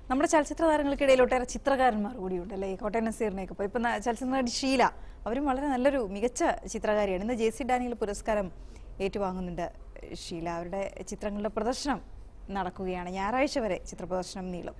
നമ്മുടെ ചലച്ചിത്ര താരങ്ങൾക്കിടയിൽ ഒട്ടേറെ ചിത്രകാരന്മാർ കൂടിയുണ്ട് അല്ലേ ഈ കോട്ടയം നസീറിനെയൊക്കെ ഇപ്പോൾ ഇപ്പം ചലച്ചിത്ര നടി ഷീല അവരും വളരെ നല്ലൊരു മികച്ച ചിത്രകാരിയാണ് ഇന്ന് ജെ സി ഡാനിയൽ പുരസ്കാരം ഏറ്റുവാങ്ങുന്നുണ്ട് ഷീല അവരുടെ ചിത്രങ്ങളുടെ പ്രദർശനം നടക്കുകയാണ് ഞായറാഴ്ച വരെ ചിത്ര പ്രദർശനം നീളും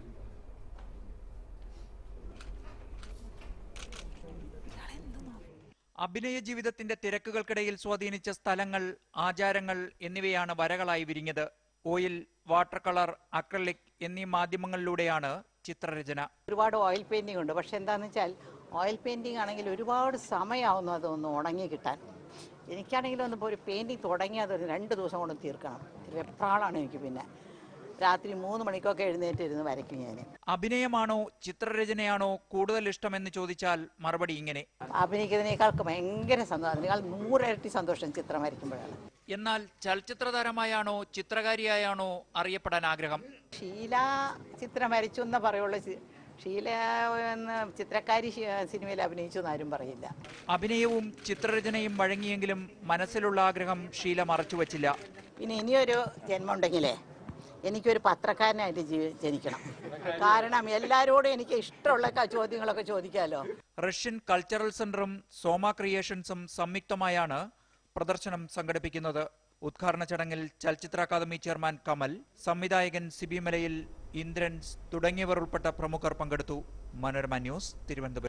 അഭിനയ ജീവിതത്തിന്റെ തിരക്കുകൾക്കിടയിൽ സ്വാധീനിച്ച സ്ഥലങ്ങൾ ആചാരങ്ങൾ എന്നിവയാണ് വരകളായി വിരിഞ്ഞത് ഓയിൽ വാട്ടർ കളർ അക്രലിക് എന്നീ മാധ്യമങ്ങളിലൂടെയാണ് ചിത്രരചന ഒരുപാട് ഓയിൽ പെയിന്റിംഗ് ഉണ്ട് പക്ഷെ എന്താണെന്ന് വെച്ചാൽ ഓയിൽ പെയിന്റിംഗ് ആണെങ്കിൽ ഒരുപാട് സമയമാവുന്നു അതൊന്ന് ഉണങ്ങി കിട്ടാൻ എനിക്കാണെങ്കിലും ഒന്ന് ഇപ്പോൾ ഒരു പെയിന്റിംഗ് തുടങ്ങി അത് രണ്ട് ദിവസം കൊണ്ട് തീർക്കണം വെപ്രാളാണ് എനിക്ക് പിന്നെ രാത്രി മൂന്ന് മണിക്കൊക്കെ എഴുന്നേറ്റിരുന്ന് വരയ്ക്കും ഞാൻ അഭിനയമാണോ ചിത്രരചനയാണോ കൂടുതൽ ഇഷ്ടമെന്ന് ചോദിച്ചാൽ മറുപടി ഇങ്ങനെ അഭിനയിക്കുന്നതിനേക്കാൾ ഭയങ്കര സന്തോഷം അതിനേക്കാൾ നൂറിരട്ടി സന്തോഷം ചിത്രം വരയ്ക്കുമ്പോഴാണ് എന്നാൽ ചലച്ചിത്ര താരമായാണോ ചിത്രകാരിയായാണോ അറിയപ്പെടാൻ ആഗ്രഹം ഷീല ചിത്രം വരച്ചു എന്നേ പറയുള്ളൂ ചി- ഷീല എന്ന് ചിത്രക്കാരി ശി- സിനിമയിൽ അഭിനയിച്ചു എന്നാരും പറയില്ല അഭിനയവും ചിത്രരചനയും വഴങ്ങിയെങ്കിലും മനസ്സിലുള്ള ആഗ്രഹം ഷീല മറച്ചുവച്ചില്ല പിന്നെ ഇനിയൊരു ജന്മം ഉണ്ടെങ്കിലേ എനിക്കൊരു പത്രക്കാരനായിട്ട് ജീ- ജനിക്കണം കാരണം എല്ലാവരോടും എനിക്ക് ഇഷ്ടമുള്ള ക- ചോദ്യങ്ങളൊക്കെ ചോദിക്കാമല്ലോ റഷ്യൻ കൾച്ചറൽ സെന്ററും സോമ ക്രിയേഷൻസും സംയുക്തമായാണ് പ്രദർശനം സംഘടിപ്പിക്കുന്നത് ഉദ്ഘാടന ചടങ്ങിൽ ചലച്ചിത്ര അക്കാദമി ചെയർമാൻ കമൽ സംവിധായകൻ സിബി മലയിൽ ഇന്ദ്രൻസ് തുടങ്ങിയവർ ഉൾപ്പെട്ട പ്രമുഖർ പങ്കെടുത്തു മനോരമ ന്യൂസ് തിരുവനന്തപുരം